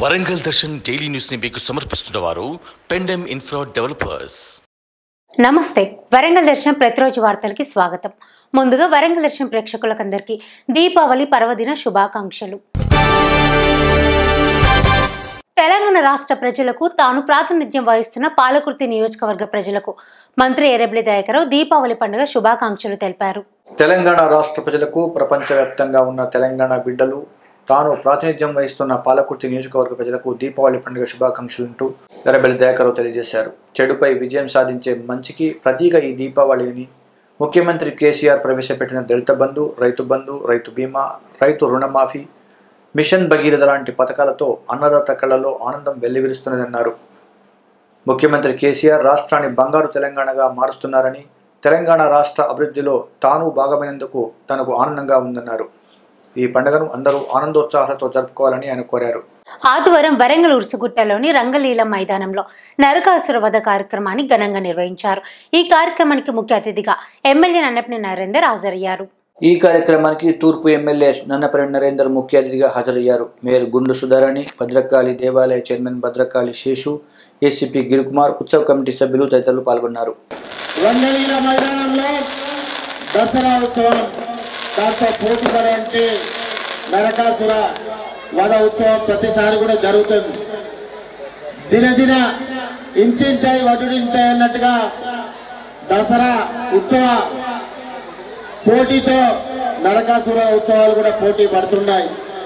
Warangal Darshan daily news ని మీకు సమర్పిస్తున్న వారు పెండెమ్ ఇన్ఫ్రా డెవలపర్స్ నమస్తే వరంగల్ దర్శనం ప్రతిరోజు వార్తలకి స్వాగతం ముందుగా వరంగల్ దర్శనం ప్రేక్షకులకందరికీ దీపావళి పర్వదిన శుభాకాంక్షలు తెలంగాణ రాష్ట్ర ప్రజలకు తాను ప్రాతినిధ్యం వహిస్తున్న పాలకుర్తి నియోజకవర్గ ప్రజలకు మంత్రి ఎర్రబెల్లి దయాకరావు దీపావళి పండుగ శుభాకాంక్షలు తెలిపారు తెలంగాణ రాష్ట్ర ప్రజలకు ప్రపంచవ్యాప్తంగా ఉన్న తెలంగాణ బిడ్డలు తాను ప్రాతినిధ్యం వహిస్తున్న పాలకుర్తి నియోజకవర్గ ప్రజలకు దీపావళి పండుగ శుభాకాంక్షలంటూ ఎర్రబెల్లి దయాకరావు తెలియజేశారు చెడుపై విజయం సాధించే మంచికి ప్రతీక ఈ దీపావళి అని ముఖ్యమంత్రి కేసీఆర్ ప్రవేశపెట్టిన దళిత బంధు రైతు బంధు రైతు బీమా రైతు రుణమాఫీ మిషన్ భగీరథ లాంటి పథకాలతో అన్నదాత కళలో ఆనందం వెల్లివిరుస్తున్నదన్నారు ముఖ్యమంత్రి కేసీఆర్ రాష్ట్రాన్ని బంగారు తెలంగాణగా మారుస్తున్నారని తెలంగాణ రాష్ట్ర అభివృద్ధిలో తాను భాగమైనందుకు తనకు ఆనందంగా ఉందన్నారు ఈ పండుగను అందరూ ఆనందోత్సాహాలతో జరుపుకోవాలని ఆయన కోరారు ఆదివారం వరంగల్ ఉర్సుగుట్టలోని రంగలీల మైదానంలో నరకాసుర వధ కార్యక్రమాన్ని ఘనంగా నిర్వహించారు ఈ కార్యక్రమానికి ముఖ్య అతిథిగా ఎమ్మెల్యే నన్నపని నరేందర్ హాజరయ్యారు ఈ కార్యక్రమానికి తూర్పు ఎమ్మెల్యే నన్నపరెడ్డి నరేందర్ ముఖ్య అతిథిగా హాజరయ్యారు మేయర్ గుండు సుధారాణి భద్రకాళి దేవాలయ చైర్మన్ భద్రకాళి శేషు ఏసీపీ గిరికుమార్ ఉత్సవ కమిటీ సభ్యులు తదితరులు పాల్గొన్నారు రంగలీల మైదానంలో దసరా ఉత్సవం దాంతో పోటీ పడే నరకాసుర వధ ఉత్సవం ప్రతిసారి కూడా జరుగుతుంది దినదిన ఇంతింటాయి వటుడింటాయి అన్నట్టుగా దసరా ఉత్సవ పోటీతో నరకాసుర ఉత్సవాలు కూడా పోటీ పడుతున్నాయి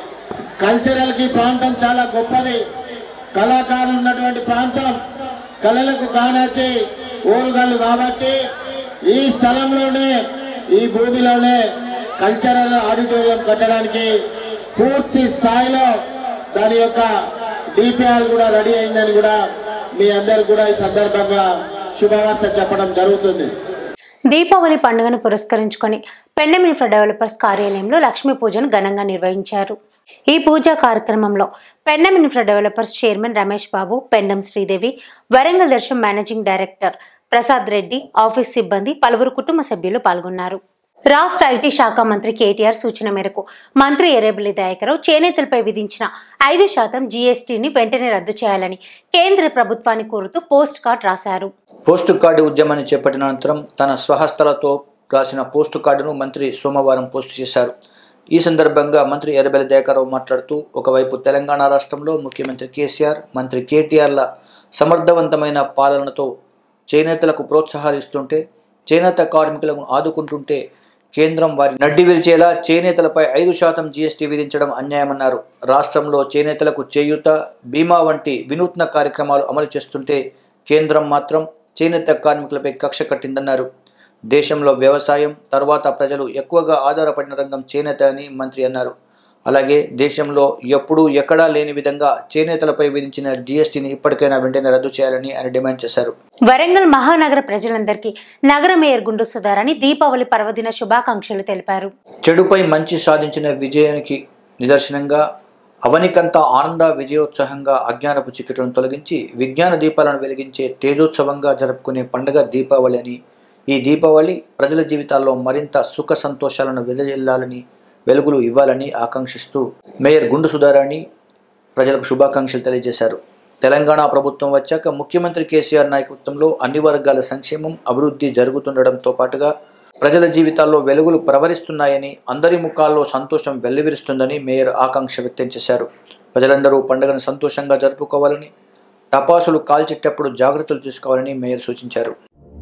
కల్చరల్ కి ప్రాంతం చాలా గొప్పది కళాకారులు ఉన్నటువంటి ప్రాంతం కళలకు కానాచి ఓరుగల్లు కాబట్టి ఈ స్థలంలోనే ఈ భూమిలోనే కల్చరల్ ఆడిటోరియం కట్టడానికి పూర్తి స్థాయిలో దాని యొక్క డిపిఆర్ కూడా రెడీ అయిందని కూడా మీ అందరు కూడా ఈ సందర్భంగా శుభవార్త చెప్పడం జరుగుతుంది దీపావళి పండుగను పురస్కరించుకొని పెండెం ఇన్ఫ్రా డెవలపర్స్ కార్యాలయంలో లక్ష్మీ పూజను ఘనంగా నిర్వహించారు ఈ పూజా కార్యక్రమంలో Pendem infra developers chairman Ramesh Babu Pendem Sridevi Warangal Darshanam managing director Prasad Reddy office సిబ్బంది పలువురు కుటుంబ సభ్యులు పాల్గొన్నారు రాష్ట్ర ఐటీ శాఖ మంత్రి కేటీఆర్ సూచన మేరకు మంత్రి ఎర్రబెల్లి దయాకరావు చేనేతలపై విధించిన ఐదు శాతం జీఎస్టీని వెంటనే రద్దు చేయాలని కేంద్ర ప్రభుత్వాన్ని కోరుతూ పోస్ట్ కార్డ్ రాశారు పోస్ట్ కార్డు ఉద్యమాన్ని చేపట్టిన అనంతరం తన స్వహస్తలతో రాసిన పోస్టు కార్డును మంత్రి సోమవారం పోస్టు చేశారు ఈ సందర్భంగా మంత్రి ఎర్రబెల్లి దయాకరావు మాట్లాడుతూ ఒకవైపు తెలంగాణ రాష్ట్రంలో ముఖ్యమంత్రి కేసీఆర్ మంత్రి కేటీఆర్ల సమర్థవంతమైన పాలనతో చేనేతలకు ప్రోత్సాహాలు ఇస్తుంటే చేనేత కార్మికులను ఆదుకుంటుంటే కేంద్రం వారి నడ్డి విరిచేలా చేనేతలపై ఐదు శాతం జీఎస్టీ విధించడం అన్యాయమన్నారు రాష్ట్రంలో చేనేతలకు చేయూత బీమా వంటి వినూత్న కార్యక్రమాలు అమలు చేస్తుంటే కేంద్రం మాత్రం చేనేత కార్మికులపై కక్ష కట్టిందన్నారు దేశంలో వ్యవసాయం తర్వాత ప్రజలు ఎక్కువగా ఆధారపడిన రంగం చేనేత అని మంత్రి అన్నారు అలాగే దేశంలో ఎప్పుడూ ఎక్కడా లేని విధంగా చేనేతలపై విధించిన జీఎస్టీని ఇప్పటికైనా వెంటనే రద్దు చేయాలని ఆయన డిమాండ్ చేశారు వరంగల్ మహానగర ప్రజలందరికీ నగర మేయర్ గుండు సుధారాణి దీపావళి పర్వదిన శుభాకాంక్షలు తెలిపారు చెడుపై మంచి సాధించిన విజయానికి నిదర్శనంగా అవనికంతా ఆనంద విజయోత్సాహంగా అజ్ఞానపు చిక్కటలను తొలగించి విజ్ఞాన దీపాలను వెలిగించే తేజోత్సవంగా జరుపుకునే పండుగ దీపావళి అని ఈ దీపావళి ప్రజల జీవితాల్లో మరింత సుఖ సంతోషాలను వెదజల్లాలని వెలుగులు ఇవ్వాలని ఆకాంక్షిస్తూ మేయర్ గుండు సుధారాణి ప్రజలకు శుభాకాంక్షలు తెలియజేశారు తెలంగాణ ప్రభుత్వం వచ్చాక ముఖ్యమంత్రి కేసీఆర్ నాయకత్వంలో అన్ని వర్గాల సంక్షేమం అభివృద్ధి జరుగుతుండడంతో పాటుగా ప్రజల జీవితాల్లో వెలుగులు ప్రవరిస్తున్నాయని అందరి ముఖాల్లో సంతోషం వెల్లివిరుస్తుందని మేయర్ ఆకాంక్ష వ్యక్తం చేశారు ప్రజలందరూ పండుగను సంతోషంగా జరుపుకోవాలని టపాసులు కాల్చేటప్పుడు జాగ్రత్తలు తీసుకోవాలని మేయర్ సూచించారు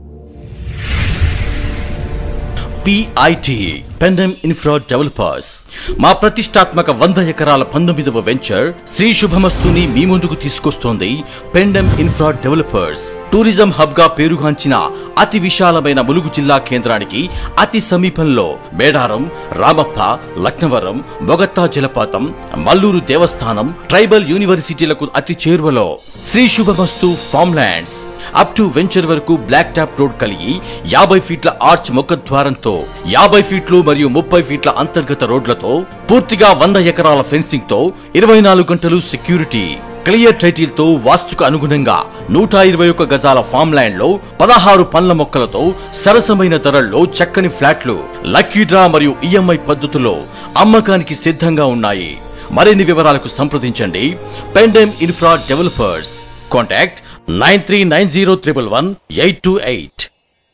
పిఐటి పెండెమ్ ఇన్ఫ్రా డెవలపర్స్ మా ప్రతిష్టాత్మక వంద ఎకరాల పంతొమ్మిదవ వెంచర్ శ్రీ శుభమస్తుని మీ ముందుకు తీసుకొస్తోంది Pendem infra developers tourism hub గా పేరుగాంచిన అతి విశాలమైన ములుగు జిల్లా కేంద్రానికి అతి సమీపంలో మేడారం రామప్ప లక్నవరం మొగత్తా జలపాతం మల్లూరు దేవస్థానం ట్రైబల్ యూనివర్సిటీలకు అతి చేరువలో Sri Subhamasthu farm lands up to venture వరకు బ్లాక్ టాప్ రోడ్ కలిగి యాభై ఫీట్ల ఆర్చ్ ముఖద్వారంతో యాభై ఫీట్లు మరియు ముప్పై ఫీట్ల అంతర్గత రోడ్లతో పూర్తిగా వంద ఎకరాల ఫెన్సింగ్ తో ఇరవై నాలుగు గంటలు సెక్యూరిటీ క్లియర్ టైటిల్ తో వాస్తుకు అనుగుణంగా నూట ఇరవై ఒక్క గజాల ఫామ్ ల్యాండ్ లో పదహారు పండ్ల మొక్కలతో సరసమైన ధరల్లో చక్కని ఫ్లాట్లు లక్కీ డ్రా మరియు ఈఎంఐ పద్ధతిలో అమ్మకానికి సిద్ధంగా ఉన్నాయి మరిన్ని వివరాలకు సంప్రదించండి Pendem infra developers contact nine three nine zero triple one eight two eight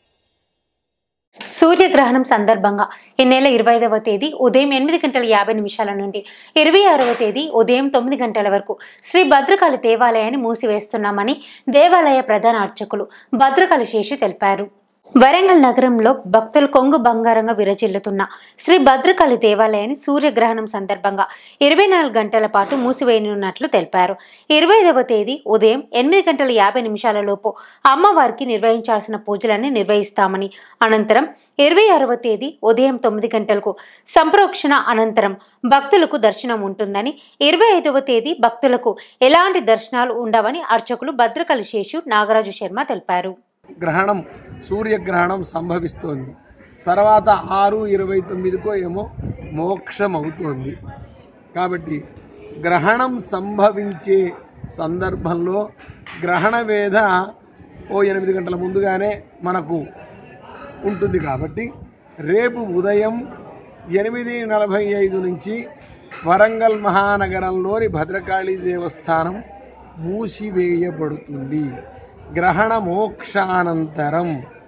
సూర్యగ్రహణం సందర్భంగా ఈ నెల ఇరవై ఐదవ తేదీ ఉదయం ఎనిమిది గంటల యాభై నిమిషాల నుండి ఇరవై ఆరవ తేదీ ఉదయం తొమ్మిది గంటల వరకు శ్రీ భద్రకాళి దేవాలయాన్ని మూసివేస్తున్నామని దేవాలయ ప్రధాన అర్చకులు భద్రకాళి శేషు తెలిపారు వరంగల్ నగరంలో భక్తులు కొంగు బంగారంగా విరజిల్లుతున్న శ్రీ భద్రకాళి దేవాలయాన్ని సూర్యగ్రహణం సందర్భంగా ఇరవై నాలుగు గంటల పాటు మూసివేయనున్నట్లు తెలిపారు ఇరవై ఐదవ తేదీ ఉదయం ఎనిమిది గంటల యాభై నిమిషాల లోపు అమ్మవారికి నిర్వహించాల్సిన పూజలన్నీ నిర్వహిస్తామని అనంతరం ఇరవై ఆరవ తేదీ ఉదయం తొమ్మిది గంటలకు సంప్రోక్షణ అనంతరం భక్తులకు దర్శనం ఉంటుందని ఇరవై ఐదవ తేదీ భక్తులకు ఎలాంటి దర్శనాలు ఉండవని అర్చకులు భద్రకాళి శేషు నాగరాజు శర్మ తెలిపారు గ్రహణం సూర్యగ్రహణం సంభవిస్తోంది తర్వాత ఆరు ఇరవై తొమ్మిదికో ఏమో మోక్షం అవుతోంది కాబట్టి గ్రహణం సంభవించే సందర్భంలో గ్రహణ వేధ ఓ ఎనిమిది గంటల ముందుగానే మనకు ఉంటుంది కాబట్టి రేపు ఉదయం ఎనిమిది నలభై ఐదు నుంచి వరంగల్ మహానగరంలోని భద్రకాళి దేవస్థానం మూసివేయబడుతుంది గ్రహణ మోక్షానంతరం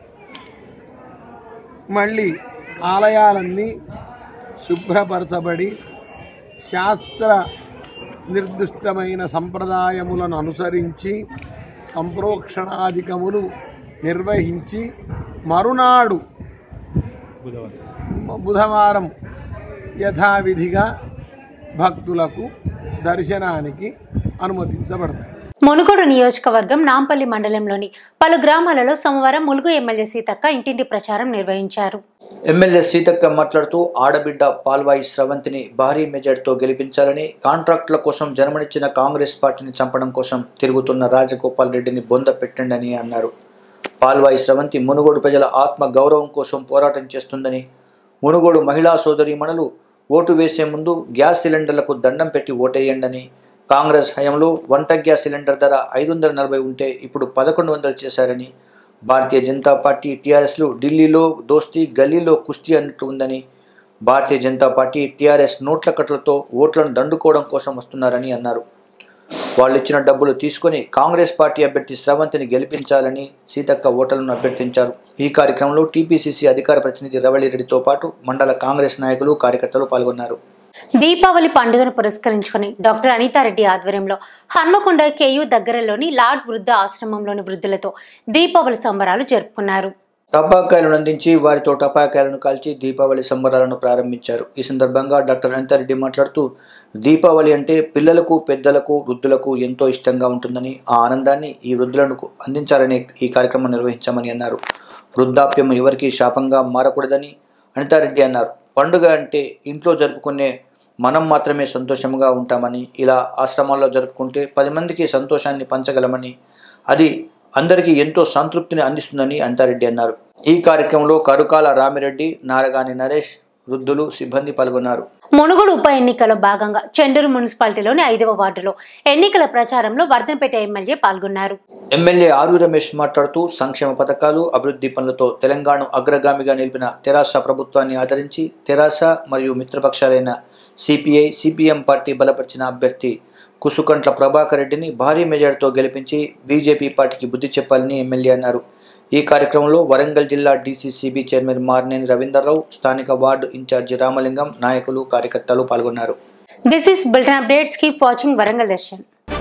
మళ్ళీ ఆలయాలన్నీ శుభ్రపరచబడి శాస్త్ర నిర్దిష్టమైన సంప్రదాయములను అనుసరించి సంప్రోక్షణాధికములు నిర్వహించి మరునాడు బుధవారం యథావిధిగా భక్తులకు దర్శనానికి అనుమతించబడతాయి మునుగోడు నియోజకవర్గం నాంపల్లి మండలంలోని పలు గ్రామాలలో సోమవారం ములుగు ఎమ్మెల్యే సీతక్క ఇంటింటి ప్రచారం నిర్వహించారు ఎమ్మెల్యే సీతక్క మాట్లాడుతూ ఆడబిడ్డ పాల్వాయి స్రవంతిని భారీ మెజార్టీతో గెలిపించాలని కాంట్రాక్టుల కోసం జన్మనిచ్చిన కాంగ్రెస్ పార్టీని చంపడం కోసం తిరుగుతున్న రాజగోపాల్ రెడ్డిని బొంద పెట్టండి అన్నారు పాల్వాయి స్రవంతి మునుగోడు ప్రజల ఆత్మ గౌరవం కోసం పోరాటం చేస్తుందని మునుగోడు మహిళా సోదరీమణులు ఓటు వేసే ముందు గ్యాస్ సిలిండర్లకు దండం పెట్టి ఓటేయండని కాంగ్రెస్ హయాంలో వంట గ్యాస్ సిలిండర్ ధర ఐదు వందల నలభై ఉంటే ఇప్పుడు పదకొండు వందలు చేశారని భారతీయ జనతా పార్టీ టీఆర్ఎస్లు ఢిల్లీలో దోస్తీ గల్లీలో కుస్తీ అన్నట్టు ఉందని భారతీయ జనతా పార్టీ టీఆర్ఎస్ నోట్ల కట్టలతో ఓట్లను దండుకోవడం కోసం వస్తున్నారని అన్నారు వాళ్ళు ఇచ్చిన డబ్బులు తీసుకొని కాంగ్రెస్ పార్టీ అభ్యర్థి స్రవంతిని గెలిపించాలని సీతక్క ఓటర్లను అభ్యర్థించారు ఈ కార్యక్రమంలో టీపీసీసీ అధికార ప్రతినిధి రవళిరెడ్డితో పాటు మండల కాంగ్రెస్ నాయకులు కార్యకర్తలు పాల్గొన్నారు దీపావళి పండుగను పురస్కరించుకొని డాక్టర్ అనితారెడ్డి ఆధ్వర్యంలో హన్మకొండ కేయు దగ్గరలోని లార్డ్ వృద్ధ ఆశ్రమంలోని వృద్ధులతో దీపావళి సంబరాలు జరుపుకున్నారు టపాకాయలను అందించి వారితో టపాకాయలను కాల్చి దీపావళి సంబరాలను ప్రారంభించారు ఈ సందర్భంగా డాక్టర్ అనితారెడ్డి మాట్లాడుతూ దీపావళి అంటే పిల్లలకు పెద్దలకు వృద్ధులకు ఎంతో ఇష్టంగా ఉంటుందని ఆ ఆనందాన్ని ఈ వృద్ధులకు అందించాలని ఈ కార్యక్రమం నిర్వహించామని అన్నారు వృద్ధాప్యం ఎవరికీ శాపంగా మారకూడదని అనితారెడ్డి అన్నారు పండుగ అంటే ఇంట్లో జరుపుకునే మనం మాత్రమే సంతోషంగా ఉంటామని ఇలా ఆశ్రమాల్లో జరుపుకుంటే పది మందికి సంతోషాన్ని పంచగలమని అది అందరికీ ఎంతో సంతృప్తిని అందిస్తుందని అంటారెడ్డి అన్నారు ఈ కార్యక్రమంలో కరుకాల రామిరెడ్డి నారగాని నరేష్ వృద్ధులు సిబ్బంది పాల్గొన్నారు మునుగోడు ఉప ఎన్నికలో భాగంగా చెండూరు మున్సిపాలిటీలోని ఐదవ వార్డులో ఎన్నికల ప్రచారంలో వర్ధనపేట ఎమ్మెల్యే పాల్గొన్నారు ఎమ్మెల్యే ఆరు రమేష్ మాట్లాడుతూ సంక్షేమ పథకాలు అభివృద్ధి పనులతో తెలంగాణ అగ్రగామిగా నిలిపిన తెరాస ప్రభుత్వాన్ని ఆదరించి తెరాస మరియు మిత్రపక్షాలైన సిపిఐ సిపిఎం పార్టీ బలపరిచిన అభ్యర్థి కుసుకంట్ల ప్రభాకర్ రెడ్డిని భారీ మెజార్టీతో గెలిపించి బీజేపీ పార్టీకి బుద్ధి చెప్పాలని ఎమ్మెల్యే అన్నారు ఈ కార్యక్రమంలో వరంగల్ జిల్లా డీసీసీబీ చైర్మన్ మార్నేని రవీందర్రావు స్థానిక వార్డు ఇన్ఛార్జి రామలింగం నాయకులు కార్యకర్తలు పాల్గొన్నారు this is bulletin updates keep watching Warangal Darshan